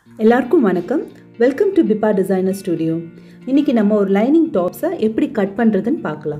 எல்லாருக்கும் வணக்கம் welcome to Biba designer studio இன்னைக்கு நம்ம ஒரு லைனிங் டாப்ஸை எப்படி கட் பண்ணுறதுன்னு பார்க்கலாம்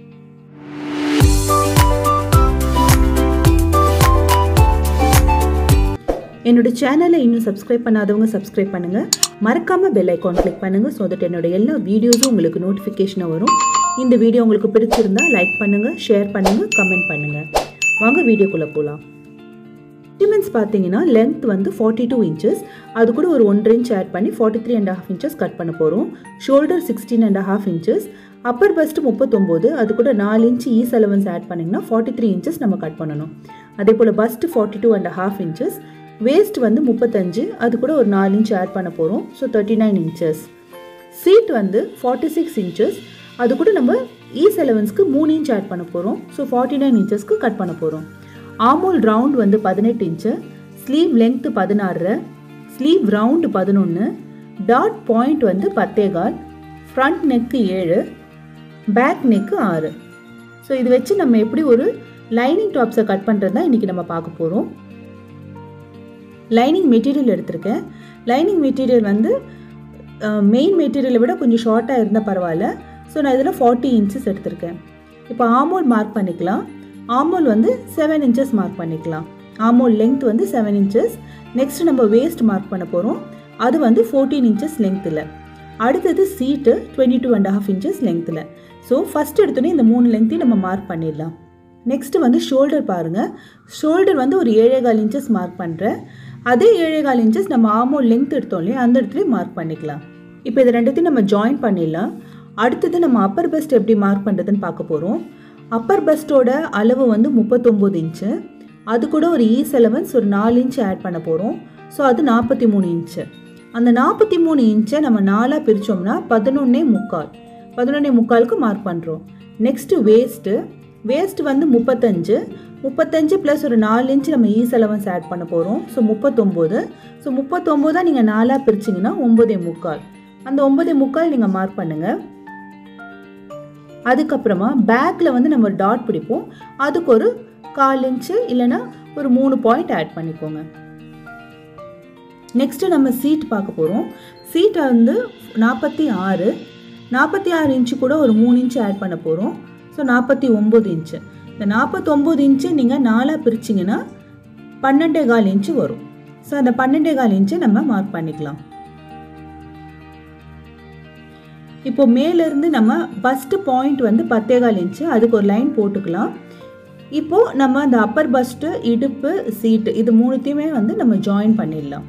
என்னோட சேனலை இன்னும் சப்ஸ்கிரைப் பண்ணாதவங்க சப்ஸ்கிரைப் பண்ணுங்கள் மறக்காமல் பெல் ஐக்கான் கிளிக் பண்ணுங்கள் ஸோ தட் என்னோட எல்லா வீடியோஸும் உங்களுக்கு நோட்டிஃபிகேஷனாக வரும் இந்த வீடியோ உங்களுக்கு பிடிச்சிருந்தா லைக் பண்ணுங்கள் ஷேர் பண்ணுங்கள் கமெண்ட் பண்ணுங்கள் வாங்க வீடியோக்குள்ளே போகலாம் மெஷர்மெண்ட்ஸ் பார்த்தீங்கன்னா லென்த் வந்து ஃபார்ட்டி டூ இன்ச்சஸ் அது கூட ஒரு ஒன்றரை இன்ச் ஆட் பண்ணி forty three and half inches cut பண்ண போகிறோம் shoulder sixteen and half inches upper bust முப்பத்தொம்போது அது கூட நாலு இன்ச் ஈஸ் அலவன்ஸ் ஆட் பண்ணிங்கன்னா ஃபார்ட்டி த்ரீ இன்ச்சஸ் நம்ம கட் பண்ணணும் அதே போல் bust forty two and half inches waist வந்து முப்பத்தஞ்சு அது கூட ஒரு நாலு இன்ச் ஆட் பண்ண போகிறோம் so thirty nine inches seat வந்து ஃபார்ட்டி சிக்ஸ் இன்ச்சஸ் அது கூட நம்ம ஈஸ் அலவன்ஸ்க்கு மூணு இன்ச் ஆட் பண்ண போகிறோம் ஸோ ஃபார்ட்டி நைன் இன்ச்சஸ்க்கு கட் பண்ண போகிறோம் ஆமோல் ரவுண்ட் வந்து பதினெட்டு இன்ச்சு ஸ்லீவ் லென்த்து பதினாறு ஸ்லீவ் ரவுண்டு பதினொன்று டாட் பாயிண்ட் வந்து பத்தேகால் ஃப்ரண்ட் நெக்கு ஏழு பேக் நெக்கு ஆறு ஸோ இது வச்சு நம்ம எப்படி ஒரு லைனிங் டாப்ஸை கட் பண்ணுறது தான் இன்றைக்கி நம்ம பார்க்க போகிறோம் லைனிங் மெட்டீரியல் எடுத்திருக்கேன் லைனிங் மெட்டீரியல் வந்து மெயின் மெட்டீரியலை விட கொஞ்சம் ஷார்ட்டாக இருந்தால் பரவாயில்ல ஸோ நான் இதில் ஃபார்ட்டி இன்ச்சஸ் எடுத்திருக்கேன் இப்போ ஆமோல் மார்க் பண்ணிக்கலாம் ஆமோல் வந்து செவன் இன்ச்சஸ் மார்க் பண்ணிக்கலாம் ஆமோல் லென்த் வந்து செவன் இன்ச்சஸ் நெக்ஸ்ட் நம்ம வேஸ்ட் மார்க் பண்ண போகிறோம் அது வந்து ஃபோர்டீன் இன்ச்சஸ் லென்த்தில் அடுத்தது seat twenty two and half inches லென்த்தில் ஸோ ஃபஸ்ட் எடுத்தோன்னே இந்த மூணு லென்த்தையும் நம்ம மார்க் பண்ணிடலாம் நெக்ஸ்ட்டு வந்து ஷோல்டர் பாருங்கள் ஷோல்டர் வந்து ஒரு ஏழேகால் இன்ச்சஸ் மார்க் பண்ணுறேன் அதே ஏழேகால் இன்ச்சஸ் நம்ம ஆமோல் லென்த் எடுத்தோம் இல்லையா அந்த இடத்துலையும் மார்க் பண்ணிக்கலாம் இப்போ இது ரெண்டுத்தையும் நம்ம ஜாயின் பண்ணிடலாம் அடுத்தது நம்ம அப்பர் பெஸ்ட் எப்படி மார்க் பண்ணுறதுன்னு பார்க்க போகிறோம் அப்பர் பஸ்டோட அளவு வந்து முப்பத்தொம்போது இன்ச்சு அது கூட ஒரு ஈஸ் அலவன்ஸ் ஒரு நாலு இன்ச்சு ஆட் பண்ண போகிறோம் ஸோ அது நாற்பத்தி மூணு இன்ச்சு அந்த நாற்பத்தி மூணு இன்ச்சை நம்ம நாலாக பிரித்தோம்னா பதினொன்னே முக்கால் பதினொன்னே முக்காலுக்கு மார்க் பண்ணுறோம் நெக்ஸ்ட்டு வேஸ்ட்டு வேஸ்ட் வந்து முப்பத்தஞ்சு முப்பத்தஞ்சு ப்ளஸ் ஒரு நாலு இன்ச்சு நம்ம ஈஸ் அலவன்ஸ் ஆட் பண்ண போகிறோம் ஸோ முப்பத்தொம்போது ஸோ முப்பத்தொம்போதாக நீங்கள் நாலாக பிரிச்சிங்கன்னா ஒம்பதே முக்கால் அந்த ஒம்பதே முக்கால் நீங்கள் மார்க் பண்ணுங்கள் அதுக்கப்புறமா பேக்கில் வந்து நம்ம டாட் பிடிப்போம் அதுக்கு ஒரு கால் இன்ச்சு இல்லைன்னா ஒரு மூணு பாயிண்ட் ஆட் பண்ணிக்கோங்க நெக்ஸ்ட்டு நம்ம சீட் பார்க்க போகிறோம் சீட்டை வந்து நாற்பத்தி ஆறு நாற்பத்தி ஆறு இன்ச்சு கூட ஒரு மூணு இன்ச்சு ஆட் பண்ண போகிறோம் ஸோ நாற்பத்தி ஒம்பது இன்ச்சு இந்த நாற்பத்தொம்போது இன்ச்சு நீங்கள் நாலாக பிரிச்சிங்கன்னா பன்னெண்டே கால் இன்ச்சு வரும் ஸோ அந்த பன்னெண்டே கால் இன்ச்சை நம்ம மார்க் பண்ணிக்கலாம் இப்போ மேலேருந்து நம்ம ஃபஸ்ட்டு பாயிண்ட் வந்து பத்தேகால் இன்ச்சு அதுக்கு ஒரு லைன் போட்டுக்கலாம் இப்போது நம்ம அந்த அப்பர் பஸ்ட்டு இடுப்பு சீட்டு இது மூணுத்தையுமே வந்து நம்ம ஜாயின் பண்ணிடலாம்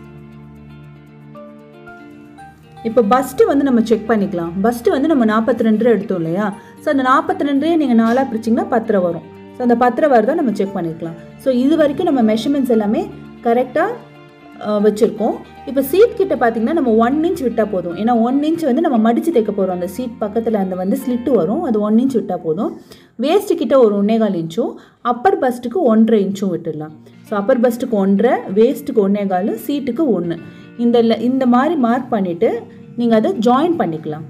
இப்போ பஸ்ட்டு வந்து நம்ம செக் பண்ணிக்கலாம் பஸ்ட்டு வந்து நம்ம நாற்பத்தி ரெண்டு எடுத்தோம் இல்லையா ஸோ அந்த நாற்பத்தி ரெண்டே நீங்கள் நாலாக பிரிச்சிங்கன்னா பத்திரம் வரும் ஸோ அந்த பத்திரம் வருதா நம்ம செக் பண்ணிக்கலாம் ஸோ இது வரைக்கும் நம்ம மெஷர்மெண்ட்ஸ் எல்லாமே கரெக்டாக வச்சுருக்கோம் இப்போ சீட் கிட்ட பார்த்தீங்கன்னா நம்ம ஒன் இன்ச் விட்டால் போதும் ஏன்னா ஒன் இன்ச் வந்து நம்ம மடித்து தைக்க போகிறோம் அந்த சீட் பக்கத்தில் அந்த வந்து ஸ்லிட்டு வரும் அது ஒன் இன்ச் விட்டால் போதும் வேஸ்ட்டு கிட்ட ஒரு ஒன்னேகால் இன்ச்சும் அப்பர் பஸ்ட்டுக்கு ஒன்றரை இன்ச்சும் விட்டுடலாம் ஸோ அப்பர் பஸ்ட்டுக்கு ஒன்றரை வேஸ்ட்டுக்கு ஒன்னேகால் சீட்டுக்கு ஒன்று இந்த இந்த மாதிரி மார்க் பண்ணிவிட்டு நீங்கள் அதை ஜாயின் பண்ணிக்கலாம்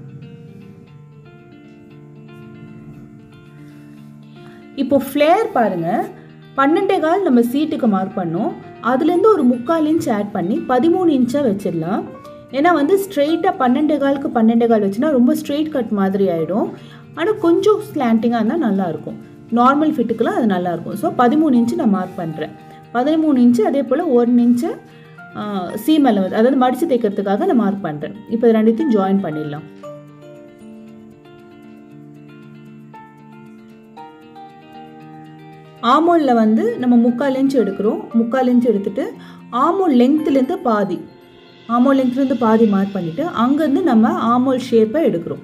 இப்போ ஃப்ளேர் பாருங்கள் பன்னெண்டே கால் நம்ம சீட்டுக்கு மார்க் பண்ணோம் அதுலேருந்து ஒரு முக்கால் இன்ச் ஆட் பண்ணி பதிமூணு இன்ச்சாக வச்சிடலாம் ஏன்னா வந்து ஸ்ட்ரெயிட்டாக பன்னெண்டே காலுக்கு பன்னெண்டே கால் வச்சுன்னா ரொம்ப ஸ்ட்ரெயிட் கட் மாதிரி ஆகிடும் ஆனால் கொஞ்சம் ஸ்லாண்டிங்காக இருந்தால் நல்லாயிருக்கும் நார்மல் ஃபிட்டுக்கெலாம் அது நல்லாயிருக்கும் ஸோ பதிமூணு இன்ச்சு நான் மார்க் பண்ணுறேன் பதிமூணு இன்ச்சு அதே போல் ஒன் இன்ச்சு சீம் அளவு அதாவது மடித்து தைக்கிறதுக்காக நான் மார்க் பண்ணுறேன் இப்போ இது ரெண்டுத்தையும் ஜாயின் பண்ணிடலாம் ஆமோலில் வந்து நம்ம முக்கால் இன்ச் எடுக்கிறோம் முக்கால் இன்ச் எடுத்துட்டு ஆமோல் லெங்க்த்துலேருந்து பாதி ஆமோல் லெங்க்த்லேருந்து பாதி மார்க் பண்ணிவிட்டு அங்கேருந்து நம்ம ஆமோல் ஷேப்பை எடுக்கிறோம்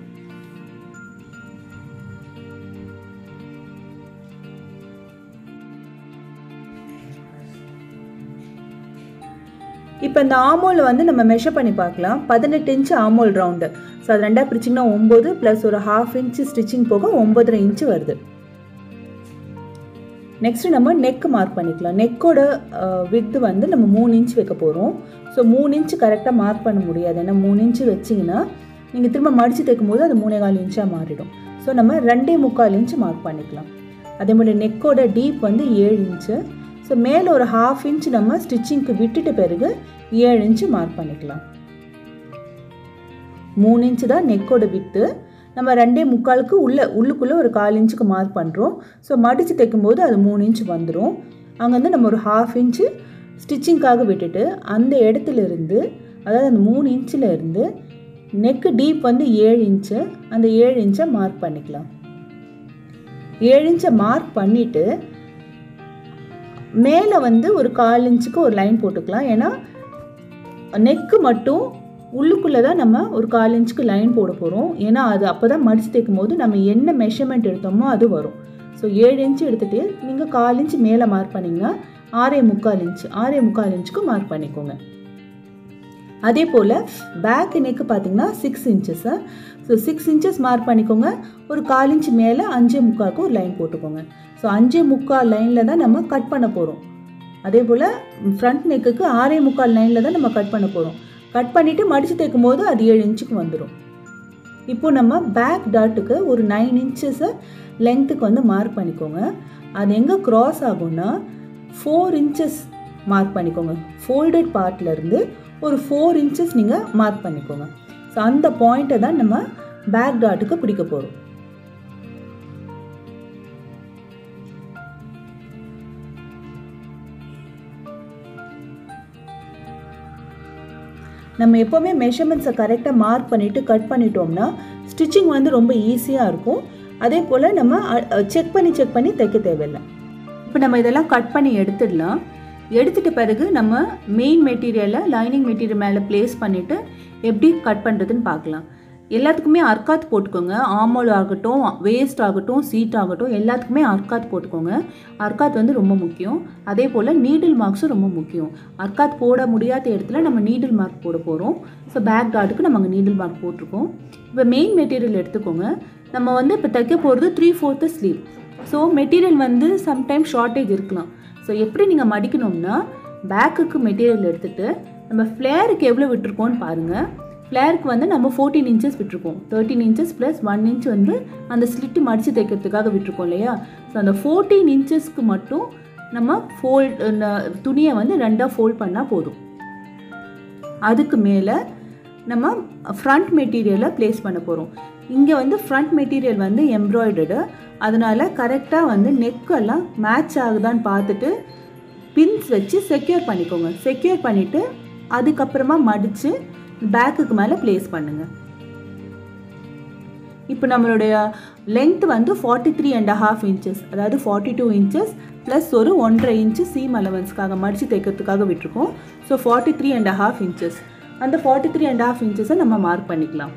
இப்போ இந்த ஆமோல் வந்து நம்ம மெஷர் பண்ணி பார்க்கலாம் பதினெட்டு இன்ச்சு ஆமோல் ரவுண்டு ஸோ அது ரெண்டாக பிரிச்சிங்கன்னா ஒம்பது ப்ளஸ் ஒரு ஹாஃப் இன்ச்சு ஸ்டிச்சிங் போக ஒம்பதரை இன்ச்சு வருது நெக்ஸ்ட்டு நம்ம நெக் மார்க் பண்ணிக்கலாம் நெக்கோட வித்து வந்து நம்ம மூணு இன்ச் வைக்க போகிறோம் ஸோ மூணு இன்ச்சு கரெக்டாக மார்க் பண்ண முடியாது ஏன்னா மூணு இன்ச்சு வச்சிங்கன்னா நீங்கள் திரும்ப மடித்து தைக்கும் போது அது மூணே கால் இன்ச்சாக மாறிடும் ஸோ நம்ம ரெண்டே முக்கால் இன்ச்சு மார்க் பண்ணிக்கலாம் அதே மாதிரி நெக்கோட டீப் வந்து ஏழு இன்ச்சு ஸோ மேலே ஒரு ஹாஃப் இன்ச் நம்ம ஸ்டிச்சிங்க்கு விட்டுட்ட பிறகு ஏழு இன்ச்சு மார்க் பண்ணிக்கலாம் மூணு இன்ச்சு தான் நெக்கோட வித்து நம்ம ரெண்டே முக்காலுக்கு உள்ள உள்ளுக்குள்ளே ஒரு கால் இன்ச்சுக்கு மார்க் பண்ணுறோம் ஸோ மடித்து தைக்கும்போது அது மூணு இன்ச் வந்துடும் அங்கே வந்து நம்ம ஒரு ஹாஃப் இன்ச்சு ஸ்டிச்சிங்க்காக விட்டுட்டு அந்த இடத்துல இருந்து அதாவது அந்த மூணு இன்ச்சில் இருந்து நெக்கு டீப் வந்து ஏழு இன்ச்சு அந்த ஏழு இன்ச்சை மார்க் பண்ணிக்கலாம் ஏழு இன்ச்சை மார்க் பண்ணிவிட்டு மேலே வந்து ஒரு கால் இன்ச்சுக்கு ஒரு லைன் போட்டுக்கலாம் ஏன்னா நெக்கு மட்டும் உள்ளுக்குள்ளே தான் நம்ம ஒரு கால் இன்ச்சுக்கு லைன் போட போகிறோம் ஏன்னா அது அப்போ தான் மடித்து தைக்கும் போது நம்ம என்ன மெஷர்மெண்ட் எடுத்தோமோ அது வரும் ஸோ ஏழு இன்ச்சு எடுத்துகிட்டு நீங்கள் கால் இன்ச்சு மேலே மார்க் பண்ணிங்கன்னா ஆறே முக்கால் இன்ச்சு ஆறே முக்கால் இன்ச்சுக்கு மார்க் பண்ணிக்கோங்க அதே போல் பேக் நெக்கு பார்த்தீங்கன்னா six inches so six inches mark பண்ணிக்கோங்க ஒரு கால் இன்ச் மேலே அஞ்சே முக்காலுக்கு ஒரு லைன் போட்டுக்கோங்க ஸோ அஞ்சே முக்கால் லைனில் தான் நம்ம கட் பண்ண போகிறோம் அதே போல் ஃப்ரண்ட் நெக்குக்கு ஆறே முக்கால் லைனில் தான் நம்ம கட் பண்ண போகிறோம் கட் பண்ணிவிட்டு மடித்து தைக்கும் போது அது ஏழு இன்ச்சுக்கு வந்துடும் இப்போ நம்ம பேக் டாட்டுக்கு ஒரு நைன் இன்ச்சஸை லென்த்துக்கு வந்து மார்க் பண்ணிக்கோங்க அது எங்கே க்ராஸ் ஆகும்னா ஃபோர் இன்ச்சஸ் மார்க் பண்ணிக்கோங்க ஃபோல்டட் பார்ட்லேருந்து ஒரு ஃபோர் இன்ச்சஸ் நீங்கள் மார்க் பண்ணிக்கோங்க ஸோ அந்த பாயிண்ட்டை தான் நம்ம பேக் டாட்டுக்கு பிடிக்க போகிறோம் நம்ம எப்போவுமே மெஷர்மெண்ட்ஸை கரெக்டாக மார்க் பண்ணிவிட்டு கட் பண்ணிட்டோம்னா ஸ்டிச்சிங் வந்து ரொம்ப ஈஸியாக இருக்கும் அதே போல் நம்ம செக் பண்ணி செக் பண்ணி தைக்க தேவையில்லை இப்போ நம்ம இதெல்லாம் கட் பண்ணி எடுத்துடலாம் எடுத்துட்ட பிறகு நம்ம மெயின் மெட்டீரியலை லைனிங் மெட்டீரியல் மேலே ப்ளேஸ் பண்ணிவிட்டு எப்படி கட் பண்ணுறதுன்னு பார்க்கலாம் எல்லாத்துக்குமே அர்க்காத் போட்டுக்கோங்க ஆமோல் ஆகட்டும் வேஸ்ட் ஆகட்டும் சீட் ஆகட்டும் எல்லாத்துக்குமே அர்க்காத் போட்டுக்கோங்க அர்க்காத் வந்து ரொம்ப முக்கியம் அதே போல் நீடில் மார்க்ஸும் ரொம்ப முக்கியம் அர்க்காத் போட முடியாத இடத்துல நம்ம நீடில் மார்க் போட போகிறோம் ஸோ பேக் டாட்டுக்கு நம்ம அங்கே நீடில் மார்க் போட்டிருக்கோம் இப்போ மெயின் மெட்டீரியல் எடுத்துக்கோங்க நம்ம வந்து இப்போ தைக்க போகிறது three fourth sleeve so material வந்து சம்டைம் ஷார்ட்டேஜ் இருக்கலாம் ஸோ எப்படி நீங்கள் மடிக்கணும்னா பேக்குக்கு மெட்டீரியல் எடுத்துகிட்டு நம்ம ஃப்ளேருக்கு எவ்வளோ விட்டுருக்கோன்னு பாருங்கள் ஃப்ளேருக்கு வந்து நம்ம ஃபோர்டீன் இன்ச்சஸ் விட்டுருக்கோம் thirteen inches plus one inch வந்து அந்த ஸ்லிட்டு மடித்து தைக்கிறதுக்காக விட்டுருக்கோம் இல்லையா ஸோ அந்த ஃபோர்டீன் இன்ச்சஸ்க்கு மட்டும் நம்ம ஃபோல்ட் துணியை வந்து ரெண்டாக ஃபோல்ட் பண்ணால் போதும் அதுக்கு மேலே நம்ம ஃப்ரண்ட் மெட்டீரியலை ப்ளேஸ் பண்ண போகிறோம் இங்கே வந்து ஃப்ரண்ட் மெட்டீரியல் வந்து எம்ப்ராய்டர்டு அதனால் கரெக்டாக வந்து நெக்கெல்லாம் மேட்ச் ஆகுதான்னு பார்த்துட்டு பின்ஸ் வச்சு செக்யூர் பண்ணிக்கோங்க செக்யூர் பண்ணிவிட்டு அதுக்கப்புறமா மடித்து பேக்குக்கு மேலே ப்ளேஸ் பண்ணுங்கள் இப்போ நம்மளுடைய லென்த் வந்து forty three and half inches அதாவது ஃபார்ட்டி டூ இன்ச்சஸ் ப்ளஸ் ஒரு ஒன்றரை இன்ச்சு சீம் அலவன்ஸ்க்காக மடித்து தைக்கிறதுக்காக விட்டுருக்கோம் so forty three and half inches அந்த ஃபார்ட்டி த்ரீ அண்ட் ஹாஃப் இன்ச்சஸை நம்ம மார்க் பண்ணிக்கலாம்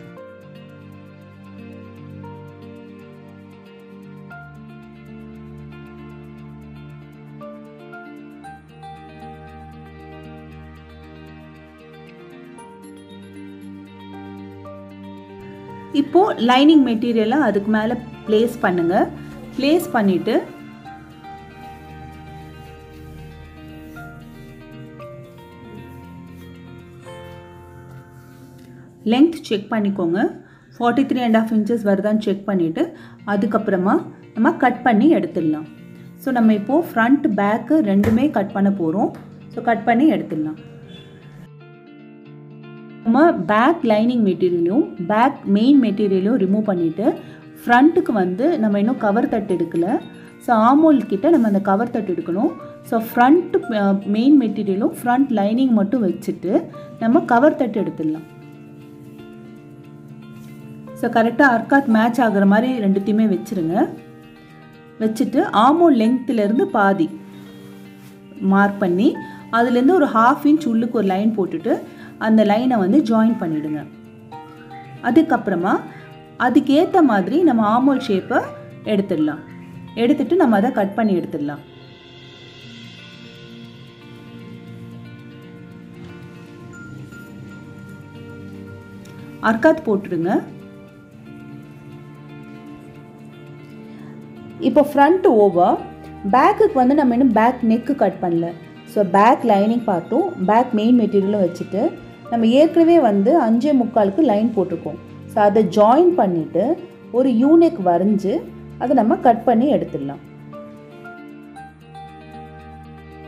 இப்போது லைனிங் மெட்டீரியலை அதுக்கு மேலே ப்ளேஸ் பண்ணுங்கள் ப்ளேஸ் பண்ணிவிட்டு லென்த் செக் பண்ணிக்கோங்க forty three and half inches வருதான்னு செக் பண்ணிவிட்டு அதுக்கப்புறமா நம்ம கட் பண்ணி எடுத்துடலாம் ஸோ நம்ம இப்போது ஃப்ரண்ட் பேக்கு ரெண்டுமே கட் பண்ண போகிறோம் ஸோ கட் பண்ணி எடுத்துடலாம் நம்ம பேக் லைனிங் மெட்டீரியலும் பேக் மெயின் மெட்டீரியலும் ரிமூவ் பண்ணிவிட்டு ஃப்ரண்ட்டுக்கு வந்து நம்ம இன்னும் கவர் தட்டு எடுக்கலை ஸோ ஆமோல் கிட்ட நம்ம அந்த கவர் தட்டு எடுக்கணும் ஸோ ஃப்ரண்ட் மெயின் மெட்டீரியலும் ஃப்ரண்ட் லைனிங் மட்டும் வச்சுட்டு நம்ம கவர் தட்டு எடுத்துடலாம் ஸோ கரெக்டாக அர்க்காத் மேட்ச் ஆகிற மாதிரி ரெண்டுத்தையுமே வச்சுருங்க வச்சுட்டு ஆமோல் லென்த்துலேருந்து பாதி மார்க் பண்ணி அதுலேருந்து ஒரு ஹாஃப் இன்ச் உள்ளுக்கு ஒரு லைன் போட்டுட்டு அந்த லைனை வந்து ஜாயின் பண்ணிவிடுங்க அதுக்கப்புறமா அதுக்கேற்ற மாதிரி நம்ம ஆமோல் ஷேப்பை எடுத்துடலாம் எடுத்துட்டு நம்ம அதை கட் பண்ணி எடுத்துடலாம் அர்க்காத் போட்டுடுங்க இப்போ ஃப்ரண்ட் ஓவர் பேக்குக்கு வந்து நம்ம இன்னும் பேக் நெக்கு கட் பண்ணல ஸோ பேக் லைனிங் பார்ட்டும் பேக் மெயின் மெட்டீரியலும் வச்சுட்டு நம்ம ஏற்கனவே வந்து அஞ்சே முக்காலுக்கு லைன் போட்டிருக்கோம் ஸோ அதை ஜாயின் பண்ணிவிட்டு ஒரு யூனிக் வரைஞ்சி அதை நம்ம கட் பண்ணி எடுத்துடலாம்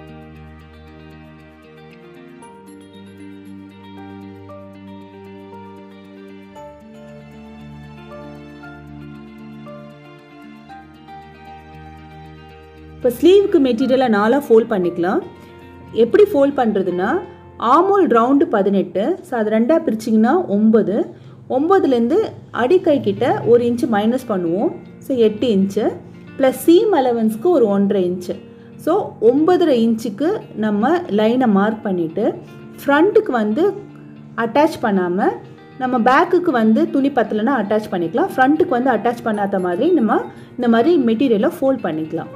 இப்போ ஸ்லீவுக்கு மெட்டீரியலை நாலாக ஃபோல்ட் பண்ணிக்கலாம் எப்படி ஃபோல்ட் பண்ணுறதுன்னா ஆமோல் ரவுண்டு பதினெட்டு ஸோ அது ரெண்டாக பிரிச்சிங்கன்னா ஒம்பது ஒம்பதுலேருந்து அடிக்கை கிட்ட ஒரு இன்ச்சு மைனஸ் பண்ணுவோம் ஸோ எட்டு இன்ச்சு ப்ளஸ் சீம் அலவன்ஸ்க்கு ஒரு ஒன்றரை இன்ச்சு ஸோ ஒம்பதரை இன்ச்சுக்கு நம்ம லைனை மார்க் பண்ணிவிட்டு ஃப்ரண்ட்டுக்கு வந்து அட்டாச் பண்ணாமல் நம்ம பேக்குக்கு வந்து துணி பத்தலைன்னா அட்டாச் பண்ணிக்கலாம் ஃப்ரண்ட்டுக்கு வந்து அட்டாச் பண்ணாத மாதிரி நம்ம இந்த மாதிரி மெட்டீரியலை ஃபோல்ட் பண்ணிக்கலாம்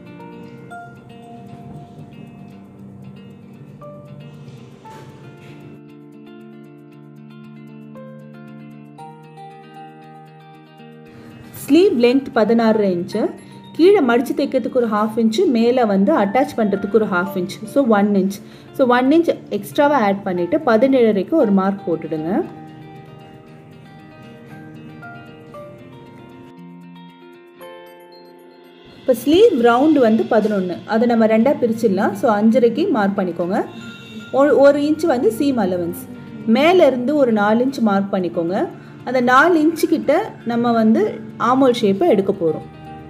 ஸ்லீவ் லென்த் பதினாறு இன்ச்சு கீழே மடித்து தைக்கிறதுக்கு ஒரு ஹாஃப் இன்ச்சு மேலே வந்து அட்டாச் பண்ணுறதுக்கு ஒரு half inch so one inch so one inch எக்ஸ்ட்ராவாக ஆட் பண்ணிவிட்டு பதினேழரைக்கு ஒரு மார்க் போட்டுடுங்க இப்போ ஸ்லீவ் ரவுண்டு வந்து பதினொன்று அதை நம்ம ரெண்டாக பிரிச்சிடலாம் ஸோ அஞ்சரைக்கு மார்க் பண்ணிக்கோங்க ஒரு ஒரு இன்ச் வந்து சீம் அலவன்ஸ் மேலேருந்து ஒரு நாலு இன்ச் மார்க் பண்ணிக்கோங்க அந்த நாலு இன்ச்சு கிட்ட நம்ம வந்து ஆமோல் ஷேப்பை எடுக்க போகிறோம்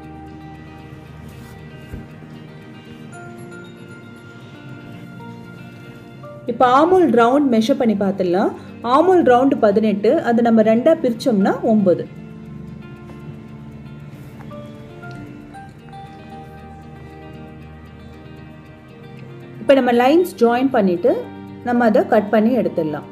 இப்போ ஆமோல் ரவுண்ட் மெஷர் பண்ணி பார்த்துடலாம் ஆமோல் ரவுண்டு பதினெட்டு அதை நம்ம ரெண்டாக பிரித்தோம்னா ஒம்பது இப்போ நம்ம லைன்ஸ் ஜாயின் பண்ணிவிட்டு நம்ம அதை கட் பண்ணி எடுத்துடலாம்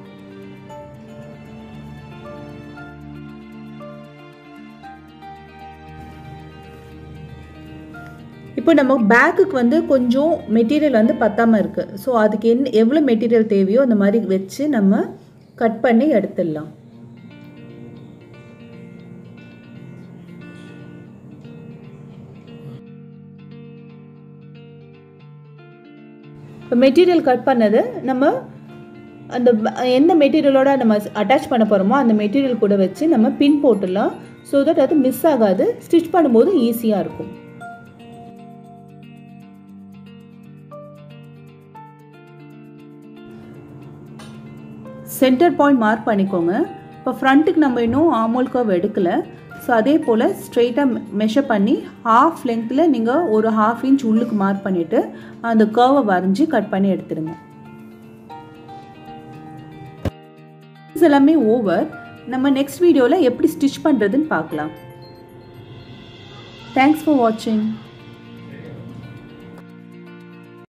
இப்போ நம்ம பேக்குக்கு வந்து கொஞ்சம் மெட்டீரியல் வந்து பத்தாமல் இருக்குது ஸோ அதுக்கு என்ன எவ்வளோ மெட்டீரியல் தேவையோ அந்த மாதிரி வச்சு நம்ம கட் பண்ணி எடுத்துடலாம் இப்போ மெட்டீரியல் கட் பண்ணது நம்ம அந்த எந்த மெட்டீரியலோட நம்ம அட்டாச் பண்ண போகிறோமோ அந்த மெட்டீரியல் கூட வச்சு நம்ம பின் போட்டுடலாம் ஸோ தட் அது மிஸ் ஆகாது ஸ்டிச் பண்ணும்போது ஈஸியாக இருக்கும் சென்டர் பாயிண்ட் மார்க் பண்ணிக்கோங்க இப்போ ஃப்ரண்ட்டுக்கு நம்ம இன்னும் ஆமோல் கர்வ் எடுக்கலை ஸோ அதே போல் ஸ்ட்ரெயிட்டாக மெஷர் பண்ணி ஹாஃப் லென்த்தில் நீங்கள் ஒரு ஹாஃப் இன்ச் உள்ளுக்கு மார்க் பண்ணிவிட்டு அந்த கர்வை வரைஞ்சி கட் பண்ணி எடுத்துடுங்க எல்லாமே ஓவர் நம்ம நெக்ஸ்ட் வீடியோவில் எப்படி ஸ்டிச் பண்ணுறதுன்னு பார்க்கலாம் தேங்க்ஸ் ஃபார் வாட்சிங்